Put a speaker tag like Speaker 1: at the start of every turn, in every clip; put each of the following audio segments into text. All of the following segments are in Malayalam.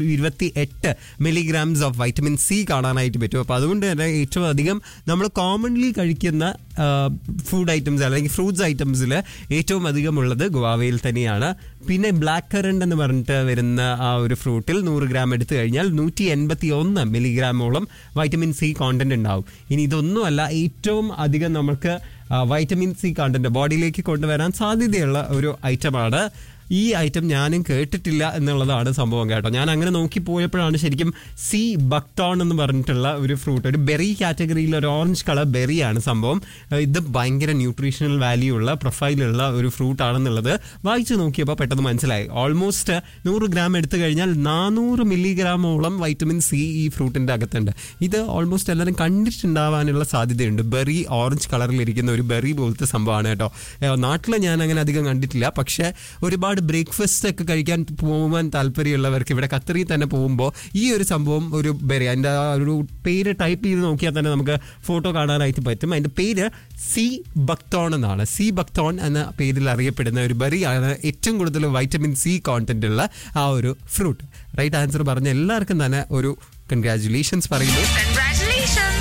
Speaker 1: ഇരുപത്തി എട്ട് മില്ലിഗ്രാംസ് ഓഫ് വൈറ്റമിൻ സി കാണാനായിട്ട് പറ്റും അപ്പോൾ അതുകൊണ്ട് തന്നെ ഏറ്റവും അധികം നമ്മൾ കോമൺലി കഴിക്കുന്ന ഫുഡ് ഐറ്റംസ് അല്ലെങ്കിൽ ഫ്രൂട്ട്സ് ഐറ്റംസിൽ ഏറ്റവും അധികം ഉള്ളത് ഗുവാവയിൽ തന്നെയാണ് പിന്നെ ബ്ലാക്ക് കറണ്ട് എന്ന് പറഞ്ഞിട്ട് വരുന്ന ആ ഒരു ഫ്രൂട്ടിൽ നൂറ് ഗ്രാം എടുത്തു കഴിഞ്ഞാൽ നൂറ്റി എൺപത്തി ഒന്ന് മില്ലിഗ്രാമോളം വൈറ്റമിൻ സി കോണ്ടന്റ് ഉണ്ടാവും ഇനി ഇതൊന്നുമല്ല ഏറ്റവും അധികം നമുക്ക് വൈറ്റമിൻ സി കണ്ടന്റ് ബോഡിയിലേക്ക് കൊണ്ടുവരാൻ സാധ്യതയുള്ള ഒരു ഐറ്റമാണ് ഈ ഐറ്റം ഞാനും കേട്ടിട്ടില്ല എന്നുള്ളതാണ് സംഭവം കേട്ടോ ഞാൻ അങ്ങനെ നോക്കി പോയപ്പോഴാണ് ശരിക്കും സി ബക്ടോൺ എന്ന് പറഞ്ഞിട്ടുള്ള ഒരു ഫ്രൂട്ട് ഒരു ബെറി കാറ്റഗറിയിൽ ഒരു ഓറഞ്ച് കളർ ബെറിയാണ് സംഭവം ഏഹ് ഇത് ഭയങ്കര ന്യൂട്രീഷണൽ വാല്യൂ ഉള്ള പ്രൊഫൈലുള്ള ഒരു ഫ്രൂട്ട് ആണെന്നുള്ളത് വായിച്ചു നോക്കിയപ്പോൾ പെട്ടെന്ന് മനസ്സിലായി ഓൾമോസ്റ്റ് നൂറ് ഗ്രാം എടുത്തു കഴിഞ്ഞാൽ നാനൂറ് മില്ലിഗ്രാമോളം വൈറ്റമിൻ സി ഈ ഫ്രൂട്ടിന്റെ അകത്തുണ്ട് ഇത് ഓൾമോസ്റ്റ് എല്ലാവരും കണ്ടിട്ടുണ്ടാവാനുള്ള സാധ്യതയുണ്ട് ബെറി ഓറഞ്ച് കളറിലിരിക്കുന്ന ഒരു ബെറി പോലത്തെ സംഭവമാണ് കേട്ടോ നാട്ടിൽ ഞാൻ അങ്ങനെ അധികം കണ്ടിട്ടില്ല പക്ഷേ ഒരുപാട് ബ്രേക്ക്ഫാസ്റ്റ് ഒക്കെ കഴിക്കാൻ പോകാൻ താല്പര്യമുള്ളവർക്ക് ഇവിടെ ഖത്തറിൽ തന്നെ പോകുമ്പോൾ ഈ ഒരു സംഭവം ഒരു ബെറി അതിൻ്റെ ആ ഒരു പേര് ടൈപ്പ് ചെയ്ത് നോക്കിയാൽ തന്നെ നമുക്ക് ഫോട്ടോ കാണാനായിട്ട് പറ്റും അതിൻ്റെ പേര് സി ബക്തോൺ എന്നാണ് സി ബക്തോൺ എന്ന പേരിൽ അറിയപ്പെടുന്ന ഒരു ബെറിയാണ് ഏറ്റവും കൂടുതൽ വൈറ്റമിൻ സി കോണ്ടന്റ് ഉള്ള ആ ഒരു ഫ്രൂട്ട് റൈറ്റ് ആൻസർ പറഞ്ഞ എല്ലാവർക്കും തന്നെ ഒരു കൺഗ്രാറ്റുലേഷൻസ് പറയുന്നു
Speaker 2: Congratulations!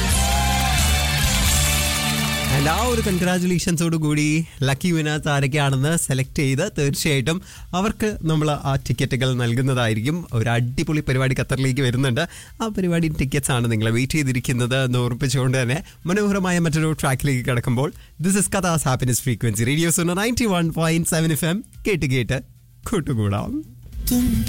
Speaker 1: ആൻഡ് ആ ഒരു കൺഗ്രാറ്റുലേഷൻസോട് കൂടി ലക്കി വിനാസ് ആരൊക്കെയാണെന്ന് സെലക്ട് ചെയ്ത് തീർച്ചയായിട്ടും അവർക്ക് നമ്മൾ ആ ടിക്കറ്റുകൾ നൽകുന്നതായിരിക്കും ഒരു അടിപൊളി പരിപാടി ഖത്തറിലേക്ക് വരുന്നുണ്ട് ആ പരിപാടി ടിക്കറ്റ്സ് ആണ് നിങ്ങളെ വെയിറ്റ് ചെയ്തിരിക്കുന്നത് എന്ന് ഓർമ്മിച്ചുകൊണ്ട് തന്നെ മനോഹരമായ മറ്റൊരു ട്രാക്കിലേക്ക് കിടക്കുമ്പോൾ ദിസ് ഇസ് കഥാസ് ഹാപ്പിനെസ് ഫ്രീക്വൻസി റേഡിയോ സോണോ ninety one point seven F M കേട്ട് കേട്ട് കൂട്ടുകൂടാം